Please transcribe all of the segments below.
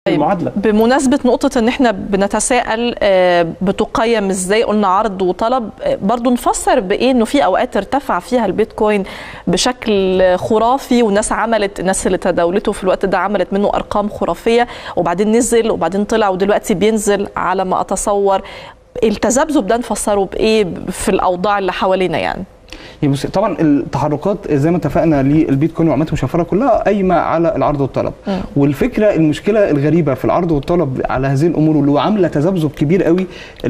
المعادله بمناسبه نقطه ان احنا بنتساءل آه، بتقيم ازاي قلنا عرض وطلب آه، برضو نفسر بايه انه في اوقات ارتفع فيها البيتكوين بشكل خرافي والناس عملت الناس اللي تداولته في الوقت ده عملت منه ارقام خرافيه وبعدين نزل وبعدين طلع ودلوقتي بينزل على ما اتصور التذبذب ده نفسره بايه في الاوضاع اللي حوالينا يعني يعني بص طبعا التحركات زي ما اتفقنا للبيتكوين والعملات المشفره كلها قايمه على العرض والطلب مم. والفكره المشكله الغريبه في العرض والطلب على هذه الامور واللي عامله تذبذب كبير قوي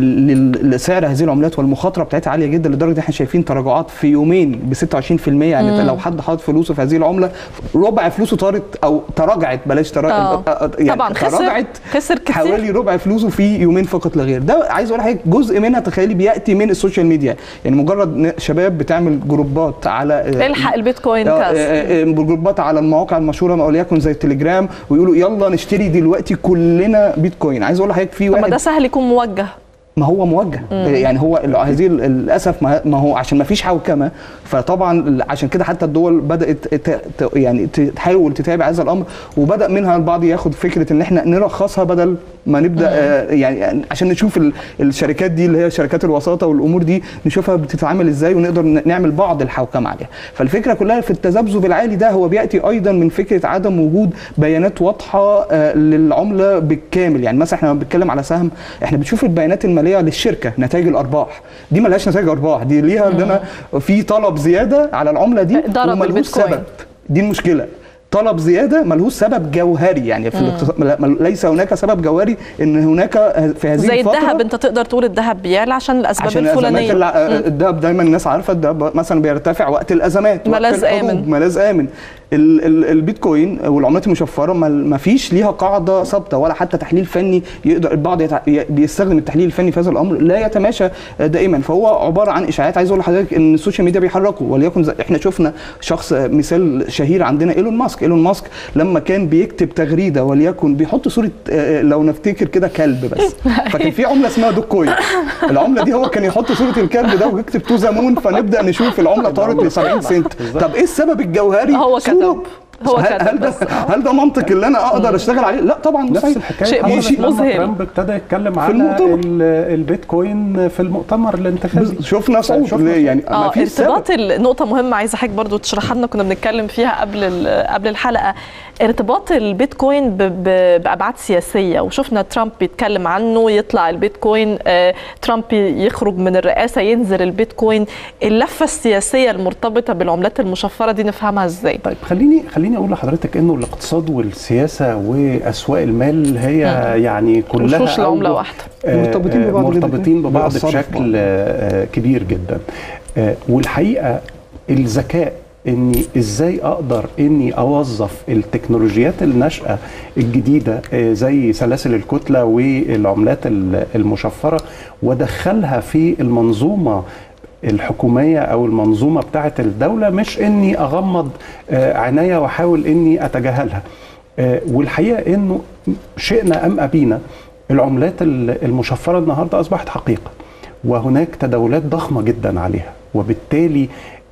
ل- لسعر هذه العملات والمخاطره بتاعتها عاليه جدا لدرجه ان احنا شايفين تراجعات في يومين ب 26% يعني مم. لو حد حاطط فلوسه في هذه العمله ربع فلوسه طارت او تراجعت بلاش تراجع آه. يعني طبعا خسر تراجعت خسر كتير حوالي ربع فلوسه في يومين فقط لا غير ده عايز اقول لحضرتك جزء منها تخيلي بياتي من السوشيال ميديا يعني مجرد ن- شباب بتعمل جروبات على آه، الحق البيتكوين آه، كاس آه، آه، جروبات على المواقع المشهوره ما وليكن زي التليجرام ويقولوا يلا نشتري دلوقتي كلنا بيتكوين عايز اقول لحضرتك في طب ما واحد ده سهل يكون موجه ما هو موجه يعني هو ال- هذه ال- للاسف ما ما هو عشان ما فيش حوكمه فطبعا ال- عشان كده حتى الدول بدات ت- ت- يعني ت- تحاول تتابع هذا الامر وبدا منها البعض ياخد فكره ان احنا نرخصها بدل ما نبدا آه، يعني عشان نشوف ال- الشركات دي اللي هي شركات الوساطه والامور دي نشوفها بتتعامل ازاي ونقدر ن- نعمل بعض الحوكمه عليها فالفكره كلها في التذبذب العالي ده هو بياتي ايضا من فكره عدم وجود بيانات واضحه آه، للعمله بالكامل يعني مثلا احنا لما بنتكلم على سهم احنا بنشوف البيانات الماليه للشركه نتائج الارباح دي ملهاش نتائج ارباح دي ليها ان انا في طلب زياده على العمله دي ضرب وملهوش البيتكوين. سبب دي المشكله طلب زياده ملهوش سبب جوهري يعني في الاقتصاد لا- مل- ليس هناك سبب جوهري ان هناك في هذه زي الفتره الذهب انت تقدر تقول الذهب بيعلى عشان الاسباب عشان الازمات الفلانيه الع- الدهب دايما الناس عارفه الدهب مثلا بيرتفع وقت الازمات وقت ملاذ الحروب، آمن. ملاذ امن ال- ال- البيتكوين والعملات المشفره ما- ما فيش ليها قاعده ثابته ولا حتى تحليل فني يقدر البعض يتع... ي- بيستخدم التحليل الفني في هذا الامر لا يتماشى دائما فهو عباره عن اشاعات عايز اقول لحضرتك ان السوشيال ميديا بيحركوا وليكن زي- احنا شفنا شخص مثال شهير عندنا ايلون ماسك ايلون ماسك لما كان بيكتب تغريده وليكن بيحط صوره آه، لو نفتكر كده كلب بس فكان في عمله اسمها دوك كوين العمله دي هو كان يحط صوره الكلب ده ويكتب تو ذا مون فنبدا نشوف العمله طارت ل 70 سنت طب ايه السبب الجوهري هو صورة. كتب. هو هل, كتب هل ده بس. آه. هل ده منطق اللي انا اقدر اشتغل عليه لا طبعا نفس مستحيل الحكايه شيء حصلت مذهل. لما مذهل. ترامب ابتدى يتكلم على المؤتمر. ال- البيتكوين في المؤتمر الانتخابي بز- شفنا صعود شفنا ليه؟ يعني اه ما فيش سبب ارتباط النقطة مهمة عايزة حضرتك برضو تشرحها لنا كنا بنتكلم فيها قبل ال- قبل الحلقة ارتباط البيتكوين ب- ب- بأبعاد سياسية وشفنا ترامب بيتكلم عنه يطلع البيتكوين آه، ترامب يخرج من الرئاسة ينزل البيتكوين اللفة السياسية المرتبطة بالعملات المشفرة دي نفهمها ازاي؟ طيب خليني خليني اقول لحضرتك انه الاقتصاد والسياسه واسواق المال هي يعني كلها وشوش العملة أوجه- واحدة آه، مرتبطين آه، ببعض جداً. مرتبطين ببعض بيأثروا في بشكل آه، كبير جدا آه، والحقيقه الذكاء اني ازاي اقدر اني اوظف التكنولوجيات الناشئه الجديده آه، زي سلاسل الكتله والعملات ال- المشفره وادخلها في المنظومه الحكوميه او المنظومه بتاعه الدوله مش اني اغمض آه، عينيا واحاول اني اتجاهلها آه، والحقيقه انه شئنا ام ابينا العملات ال- المشفره النهارده اصبحت حقيقه وهناك تداولات ضخمه جدا عليها وبالتالي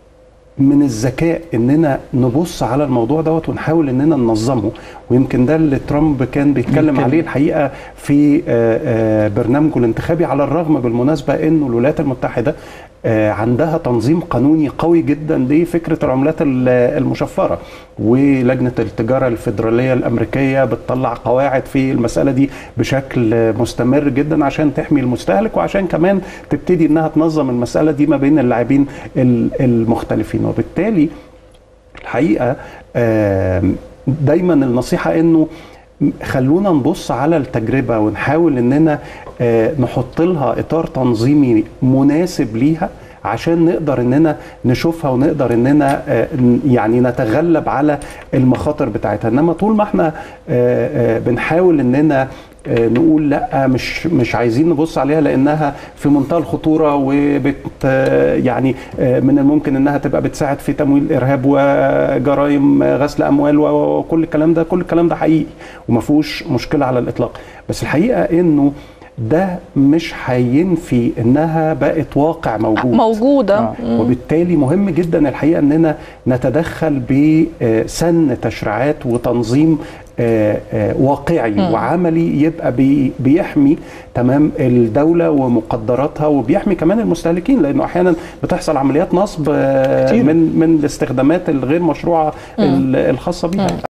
من الذكاء اننا نبص على الموضوع دوت ونحاول اننا ننظمه ويمكن ده اللي ترامب كان بيتكلم يمكن. عليه الحقيقه في آه، آه، برنامجه الانتخابي على الرغم بالمناسبه انه الولايات المتحده آه، عندها تنظيم قانوني قوي جدا لفكره العملات ال- المشفره ولجنه التجاره الفيدراليه الامريكيه بتطلع قواعد في المساله دي بشكل مستمر جدا عشان تحمي المستهلك وعشان كمان تبتدي انها تنظم المساله دي ما بين اللاعبين ال- المختلفين وبالتالي الحقيقه آم، دايما النصيحه انه خلونا نبص على التجربه ونحاول اننا آه، نحط لها اطار تنظيمي مناسب ليها عشان نقدر اننا نشوفها ونقدر اننا آه، ن- يعني نتغلب على المخاطر بتاعتها انما طول ما احنا آه، آه، بنحاول اننا آه، نقول لا مش مش عايزين نبص عليها لانها في منتهى الخطوره وبت آه، يعني آه، من الممكن انها تبقى بتساعد في تمويل الارهاب وجرائم غسل اموال وكل الكلام ده كل الكلام ده حقيقي وما فيهوش مشكله على الاطلاق بس الحقيقه انه ده مش هينفي انها بقت واقع موجود موجوده آه. مم. وبالتالي مهم جدا الحقيقه اننا نتدخل بسن تشريعات وتنظيم آه، آه، واقعي مم. وعملي يبقى بي- بيحمي تمام الدوله ومقدراتها وبيحمي كمان المستهلكين لانه احيانا بتحصل عمليات نصب آه، كتير. من من الاستخدامات الغير مشروعه ال- الخاصه بيها